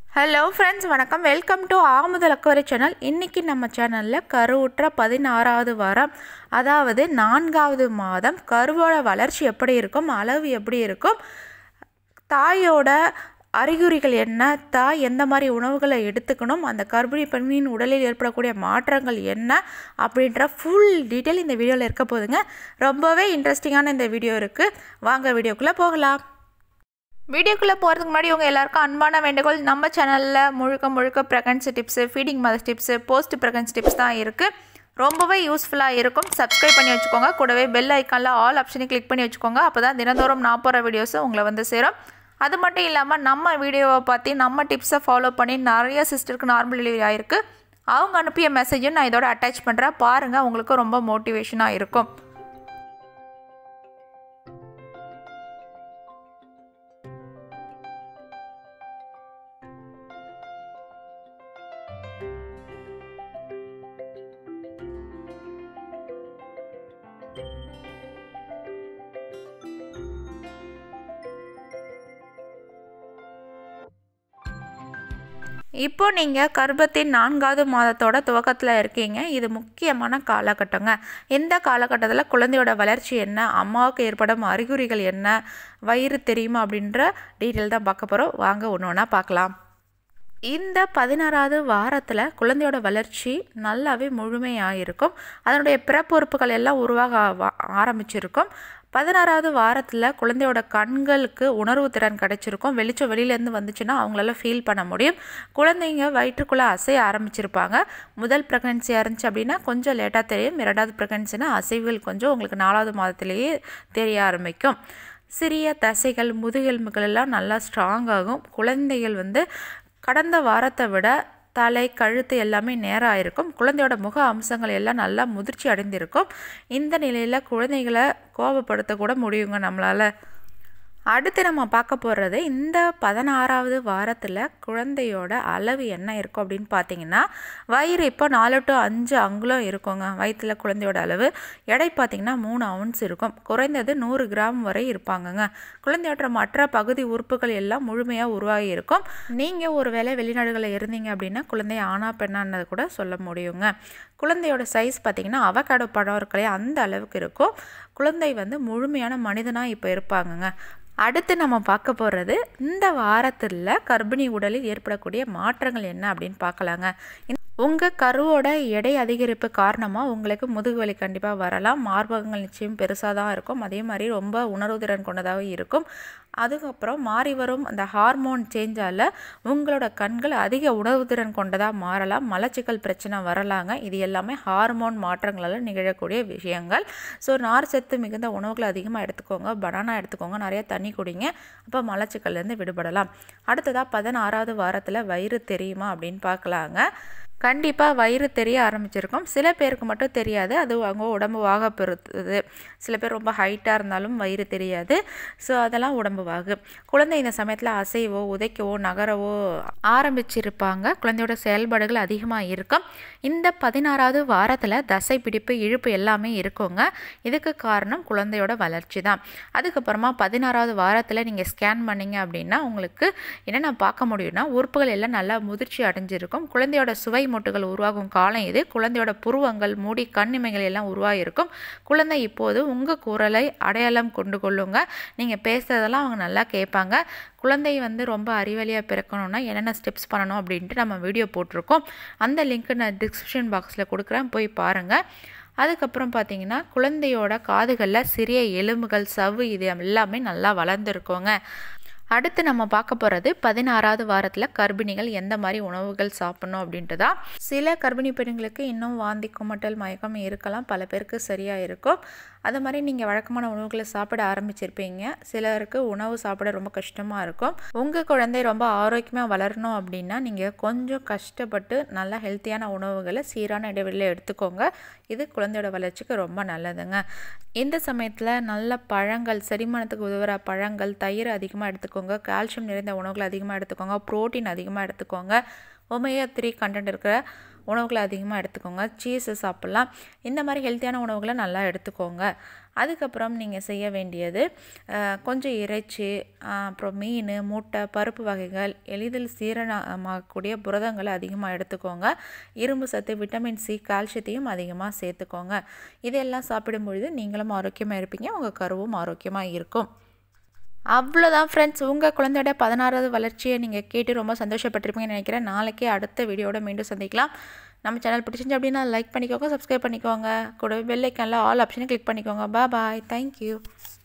hello friends வணக்கம் welcome to ஆமுதல் அக்கவரை சேனல் இன்றைக்கி நம்ம சேனலில் கருவுற்ற பதினாறாவது வாரம் அதாவது நான்காவது மாதம் கருவோட வளர்ச்சி எப்படி இருக்கும் அளவு எப்படி இருக்கும் தாயோட அறிகுறிகள் என்ன தாய் எந்த மாதிரி உணவுகளை எடுத்துக்கணும் அந்த கர்ப்பிணி பெண்ணின் உடலில் ஏற்படக்கூடிய மாற்றங்கள் என்ன அப்படின்ற ஃபுல் டீட்டெயில் இந்த வீடியோவில் இருக்க போதுங்க ரொம்பவே இன்ட்ரெஸ்டிங்கான இந்த வீடியோ இருக்குது வாங்க வீடியோக்குள்ளே போகலாம் வீடியோக்குள்ளே போகிறதுக்கு முன்னாடி உங்கள் எல்லாருக்கும் அன்பான வேண்டுகோள் நம்ம சேனலில் முழுக்க முழுக்க pregnancy tips feeding mothers tips post pregnancy tips தான் இருக்குது ரொம்பவே யூஸ்ஃபுல்லாக இருக்கும் சப்ஸ்கிரைப் பண்ணி வச்சுக்கோங்க கூடவே பெல் ஐக்கானில் ஆல் ஆப்ஷனையும் கிளிக் பண்ணி வச்சுக்கோங்க அப்போ தான் தினந்தோறும் நான் போகிற வீடியோஸு உங்களை வந்து சேரும் அது மட்டும் இல்லாமல் நம்ம வீடியோவை பார்த்து நம்ம டிப்ஸை ஃபாலோ பண்ணி நிறைய சிஸ்டருக்கு நார்மல் டெலிவரி ஆகிருக்கு அவங்க அனுப்பிய மெசேஜும் நான் இதோட அட்டாச் பண்ணுறேன் பாருங்கள் உங்களுக்கு ரொம்ப மோட்டிவேஷனாக இருக்கும் இப்போ நீங்கள் கர்ப்பத்தின் நான்காவது மாதத்தோட துவக்கத்தில் இருக்கீங்க இது முக்கியமான காலகட்டங்க இந்த காலகட்டத்தில் குழந்தையோட வளர்ச்சி என்ன அம்மாவுக்கு ஏற்படும் அறிகுறிகள் என்ன வயிறு தெரியுமா அப்படின்ற டீட்டெயில் தான் பார்க்க போகிறோம் வாங்க ஒன்று ஒன்றா பார்க்கலாம் இந்த பதினாறாவது வாரத்தில் குழந்தையோட வளர்ச்சி நல்லாவே முழுமையாக இருக்கும் அதனுடைய பிறப்புறுப்புகள் எல்லாம் உருவாக ஆரம்பிச்சிருக்கும் பதினாறாவது வாரத்தில் குழந்தையோட கண்களுக்கு உணர்வு திறன் கிடச்சிருக்கும் வெளிச்சம் வெளியிலேருந்து வந்துச்சுன்னா அவங்களால ஃபீல் பண்ண முடியும் குழந்தைங்க வயிற்றுக்குள்ளே அசைய ஆரம்பிச்சிருப்பாங்க முதல் ப்ரெக்னன்சியாக இருந்துச்சு அப்படின்னா கொஞ்சம் லேட்டாக தெரியும் இரண்டாவது ப்ரெக்னன்சினா அசைவுகள் கொஞ்சம் உங்களுக்கு நாலாவது மாதத்துலேயே தெரிய ஆரம்பிக்கும் சிறிய தசைகள் முதுகெலும்புகள் எல்லாம் நல்லா ஸ்ட்ராங் ஆகும் குழந்தைகள் வந்து கடந்த வாரத்தை விட தலை கழுத்து எல்லாமே நேராக இருக்கும் குழந்தையோட முக அம்சங்கள் எல்லாம் நல்லா முதிர்ச்சி அடைந்திருக்கும் இந்த நிலையில் குழந்தைகளை கோபப்படுத்தக்கூட முடியுங்க நம்மளால் அடுத்து நம்ம பார்க்க போகிறது இந்த பதினாறாவது வாரத்தில் குழந்தையோட அளவு என்ன இருக்கும் அப்படின்னு பார்த்தீங்கன்னா வயிறு இப்போ நாலு டு அஞ்சு அங்குலம் இருக்குங்க வயிற்றில் குழந்தையோட அளவு எடை பார்த்திங்கன்னா மூணு அவுன்ஸ் இருக்கும் குறைந்தது நூறு கிராம் வரை இருப்பாங்கங்க குழந்தையோட மற்ற பகுதி உறுப்புகள் எல்லாம் முழுமையாக உருவாகி இருக்கும் நீங்கள் ஒரு வேளை வெளிநாடுகளில் இருந்தீங்க அப்படின்னா குழந்தை ஆனா பெண்ணானது கூட சொல்ல முடியுங்க குழந்தையோட சைஸ் பார்த்திங்கன்னா அவக்காடோ படம் இருக்கலையே அந்த அளவுக்கு இருக்கும் குழந்தை வந்து முழுமையான மனிதனாக இப்போ இருப்பாங்கங்க அடுத்து நம்ம பார்க்க போகிறது இந்த வாரத்தில் கர்ப்பிணி உடலில் ஏற்படக்கூடிய மாற்றங்கள் என்ன அப்படின்னு பார்க்கலாங்க உங்கள் கருவோட எடை அதிகரிப்பு காரணமாக உங்களுக்கு முதுகு வலி கண்டிப்பாக வரலாம் மார்பகங்கள் நிச்சயம் பெருசாக தான் இருக்கும் அதே மாதிரி ரொம்ப உணர்வு திறன் கொண்டதாக இருக்கும் அதுக்கப்புறம் மாறி வரும் அந்த ஹார்மோன் சேஞ்சால் உங்களோட கண்கள் அதிக உணர்வு திறன் கொண்டதாக மாறலாம் மலச்சிக்கல் பிரச்சனை வரலாங்க இது எல்லாமே ஹார்மோன் மாற்றங்களால் நிகழக்கூடிய விஷயங்கள் ஸோ நார் சத்து மிகுந்த உணவுகளை அதிகமாக எடுத்துக்கோங்க பனானா எடுத்துக்கோங்க நிறைய தண்ணி குடிங்க அப்போ மலச்சிக்கல்லேருந்து விடுபடலாம் அடுத்ததாக பதினாறாவது வாரத்தில் வயிறு தெரியுமா அப்படின்னு பார்க்கலாங்க கண்டிப்பாக வயிறு தெரிய ஆரம்பிச்சிருக்கும் சில பேருக்கு மட்டும் தெரியாது அது அவங்க உடம்பு வாக பொறுத்தது சில பேர் ரொம்ப ஹைட்டாக இருந்தாலும் வயிறு தெரியாது ஸோ அதெல்லாம் உடம்பு வாகு குழந்தை இந்த சமயத்தில் அசைவோ உதைக்கவோ நகரவோ ஆரம்பிச்சிருப்பாங்க குழந்தையோட செயல்பாடுகள் அதிகமாக இருக்கும் இந்த பதினாறாவது வாரத்தில் தசை பிடிப்பு இழுப்பு எல்லாமே இருக்குங்க இதுக்கு காரணம் குழந்தையோட வளர்ச்சி தான் அதுக்கப்புறமா பதினாறாவது வாரத்தில் நீங்கள் ஸ்கேன் பண்ணிங்க அப்படின்னா உங்களுக்கு என்னென்ன பார்க்க முடியும்னா உறுப்புகள் எல்லாம் நல்லா முதிர்ச்சி அடைஞ்சிருக்கும் குழந்தையோட சுவை மொட்டுகள் உருவாகும் காலம் இது குழந்தையோட புருவங்கள் மூடி கண்ணிமைகள் எல்லாம் உருவாகிருக்கும் குழந்தை இப்போது உங்கள் குரலை அடையாளம் கொண்டு கொள்ளுங்க நீங்கள் பேசுகிறதெல்லாம் அவங்க நல்லா கேட்பாங்க குழந்தை வந்து ரொம்ப அறிவழியாக பிறக்கணும்னா என்னென்ன ஸ்டெப்ஸ் பண்ணணும் அப்படின்ட்டு நம்ம வீடியோ போட்டிருக்கோம் அந்த லிங்க்கு நான் டிஸ்கிரிப்ஷன் பாக்ஸில் கொடுக்குறேன் போய் பாருங்கள் அதுக்கப்புறம் பார்த்தீங்கன்னா குழந்தையோட காதுகளில் சிறிய எலும்புகள் சவ்வு இது எல்லாமே நல்லா வளர்ந்துருக்கோங்க அடுத்து நம்ம பார்க்க போகிறது பதினாறாவது வாரத்தில் கர்ப்பிணிகள் எந்த மாதிரி உணவுகள் சாப்பிட்ணும் அப்படின்ட்டு தான் சில கர்ப்பிணி பெண்களுக்கு இன்னும் வாந்தி குமட்டல் மயக்கம் இருக்கலாம் பல பேருக்கு சரியாக இருக்கும் அது மாதிரி நீங்கள் வழக்கமான உணவுகளை சாப்பிட ஆரம்பிச்சிருப்பீங்க சிலருக்கு உணவு சாப்பிட ரொம்ப கஷ்டமாக இருக்கும் உங்கள் குழந்தை ரொம்ப ஆரோக்கியமாக வளரணும் அப்படின்னா நீங்கள் கொஞ்சம் கஷ்டப்பட்டு நல்ல ஹெல்த்தியான உணவுகளை சீரான இடைவெளியில் எடுத்துக்கோங்க இது குழந்தையோட வளர்ச்சிக்கு ரொம்ப நல்லதுங்க இந்த சமயத்தில் நல்ல பழங்கள் செரிமானத்துக்கு உதவுற பழங்கள் தயிர் அதிகமாக எடுத்துக்கோங்க கால்சியம் நிறைந்த உணவுகள் அதிகமாக எடுத்துக்கோங்க ப்ரோட்டீன் அதிகமாக எடுத்துக்கோங்க ஒமேகா த்ரீ கண்டென்ட் இருக்கிற உணவுகளை அதிகமாக எடுத்துக்கோங்க சீஸு சாப்பிட்லாம் இந்த மாதிரி ஹெல்த்தியான உணவுகளை நல்லா எடுத்துக்கோங்க அதுக்கப்புறம் நீங்கள் செய்ய வேண்டியது அஹ், கொஞ்சம் இறைச்சி அஹ், அப்புறம் மீன் முட்டை பருப்பு வகைகள் எளிதில் சீரணமாகக்கூடிய புரதங்களை அதிகமாக எடுத்துக்கோங்க இரும்பு சத்து விட்டமின் சி கால்சியத்தையும் அதிகமாக சேர்த்துக்கோங்க இதெல்லாம் சாப்பிடும் பொழுது நீங்களும் ஆரோக்கியமாக இருப்பீங்க உங்கள் கருவும் ஆரோக்கியமாக இருக்கும் அவ்வளோதான் ஃப்ரெண்ட்ஸ் உங்கள் குழந்தையோட பதினாறாவது வளர்ச்சியை நீங்கள் கேட்டு ரொம்ப சந்தோஷப்பட்டிருப்பீங்கன்னு நினைக்கிறேன் நாளைக்கே அடுத்த வீடியோட மீண்டும் சந்திக்கலாம் நம்ம சேனல் பிடிச்சிருந்துச்சு அப்படின்னா லைக் பண்ணிக்கோங்க சப்ஸ்கிரைப் பண்ணிக்கோங்க கூடவே பெல் ஐக்கானில் ஆல் ஆப்ஷனை கிளிக் பண்ணிக்கோங்க பா பாய் தேங்க்யூ